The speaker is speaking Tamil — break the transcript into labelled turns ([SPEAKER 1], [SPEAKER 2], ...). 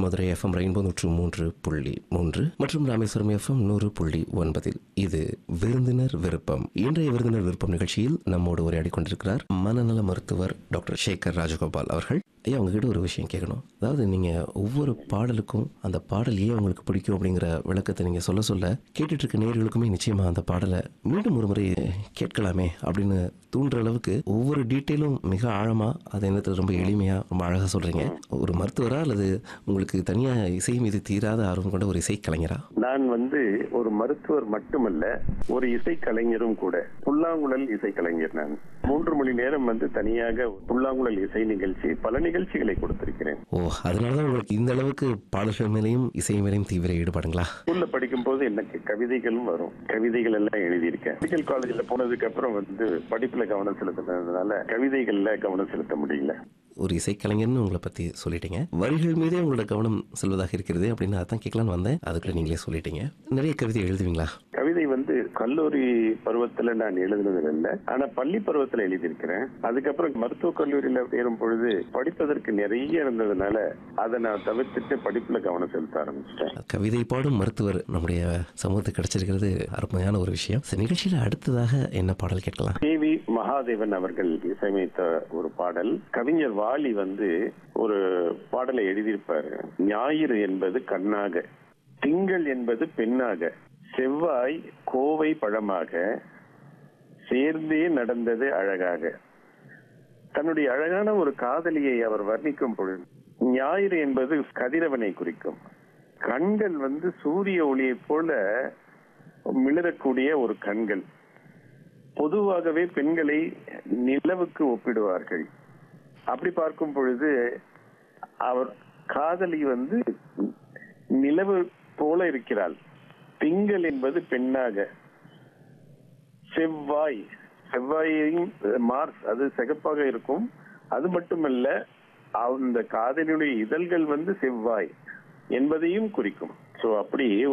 [SPEAKER 1] மதுரை எஃப்எம் ரெயின்போ நூற்று மூன்று புள்ளி மூன்று மற்றும் ராமேஸ்வரம் எஃப்எம் நூறு புள்ளி ஒன்பதில் இது விருந்தினர் விருப்பம் இன்றைய விருந்தினர் விருப்பம் நிகழ்ச்சியில் நம்மோடு உரையாடி கொண்டிருக்கிறார் மனநல மருத்துவர் டாக்டர் சேகர் ராஜகோபால் அவர்கள் ஐயா உங்ககிட்ட ஒரு விஷயம் கேட்கணும் அதாவது நீங்க ஒவ்வொரு பாடலுக்கும் அந்த பாடல் ஏன் உங்களுக்கு பிடிக்கும் அப்படிங்கிற விளக்கத்தை நீங்க சொல்ல சொல்ல கேட்டுட்டு இருக்க நேர்களுக்குமே நிச்சயமா அந்த பாடலை மீண்டும் ஒரு முறை கேட்கலாமே அப்படின்னு தூண்டுற அளவுக்கு ஒவ்வொரு டீட்டெயிலும் மிக ஆழமா அதை என்னத்துல ரொம்ப எளிமையா ரொம்ப அழகா சொல்றீங்க ஒரு மருத்துவரா அல்லது உங்களுக்கு தனியா இசை மீது தீராத ஆர்வம் கொண்ட ஒரு இசை கலைஞரா
[SPEAKER 2] நான் வந்து ஒரு மருத்துவர் மட்டுமல்ல ஒரு இசை கலைஞரும் கூட புல்லாங்குழல் இசை கலைஞர் நான் மூன்று மணி நேரம் வந்து தனியாக புல்லாங்குழல் இசை நிகழ்ச்சி பல நிகழ்ச்சிகளை கொடுத்திருக்கிறேன்
[SPEAKER 1] ஓ அதனாலதான் உங்களுக்கு இந்த அளவுக்கு பாடல்கள் மேலேயும் இசை மேலேயும் தீவிர ஈடுபாடுங்களா
[SPEAKER 2] ஸ்கூல்ல படிக்கும் போது எனக்கு கவிதைகளும் வரும் கவிதைகள் எல்லாம் எழுதியிருக்கேன் மெடிக்கல் காலேஜ்ல போனதுக்கு அப்புறம் வந்து படிப்புல கவனம் செலுத்தினதுனால கவிதைகள்ல கவனம் செலுத்த முடியல
[SPEAKER 1] ஒரு இசைக்கலைஞர்னு உங்களை பத்தி சொல்லிட்டீங்க வரிகள் மீதே உங்களோட கவனம் செல்வதாக இருக்கிறது அப்படின்னு அதான் கேட்கலான்னு வந்தேன் அதுக்குள்ள நீங்களே சொல்லிட்டீங்க நிறைய கவிதை எழுதுவீங்களா
[SPEAKER 2] கவிதை வந்து கல்லூரி பருவத்துல நான் எழுதுனது இல்லை ஆனா பள்ளி பருவத்துல எழுதியிருக்கிறேன் அதுக்கப்புறம் மருத்துவக் கல்லூரியில சேரும் பொழுது படிப்பதற்கு நிறைய இருந்ததுனால அதை நான் தவிர்த்துட்டு படிப்புல கவனம் செலுத்த ஆரம்பிச்சிட்டேன்
[SPEAKER 1] கவிதை பாடும் மருத்துவர் நம்முடைய சமூகத்துக்கு கிடைச்சிருக்கிறது அருமையான ஒரு விஷயம் சரி, நிகழ்ச்சியில அடுத்ததாக என்ன பாடல் கேட்கலாம்
[SPEAKER 2] கே வி மகாதேவன் அவர்கள் இசையமைத்த ஒரு பாடல் கவிஞர் வாலி வந்து ஒரு பாடலை எழுதியிருப்பாரு ஞாயிறு என்பது கண்ணாக திங்கள் என்பது பெண்ணாக செவ்வாய் கோவை பழமாக சேர்ந்தே நடந்தது அழகாக தன்னுடைய அழகான ஒரு காதலியை அவர் வர்ணிக்கும் பொழுது ஞாயிறு என்பது கதிரவனை குறிக்கும் கண்கள் வந்து சூரிய ஒளியைப் போல மிளறக்கூடிய ஒரு கண்கள் பொதுவாகவே பெண்களை நிலவுக்கு ஒப்பிடுவார்கள் அப்படி பார்க்கும் பொழுது அவர் காதலி வந்து நிலவு போல இருக்கிறாள் திங்கள் என்பது பெண்ணாக செவ்வாய் செவ்வாயையும் மார்ஸ் அது சிகப்பாக இருக்கும் அது மட்டுமல்ல அந்த காதலியுடைய இதழ்கள் வந்து செவ்வாய் என்பதையும் குறிக்கும் சோ அப்படி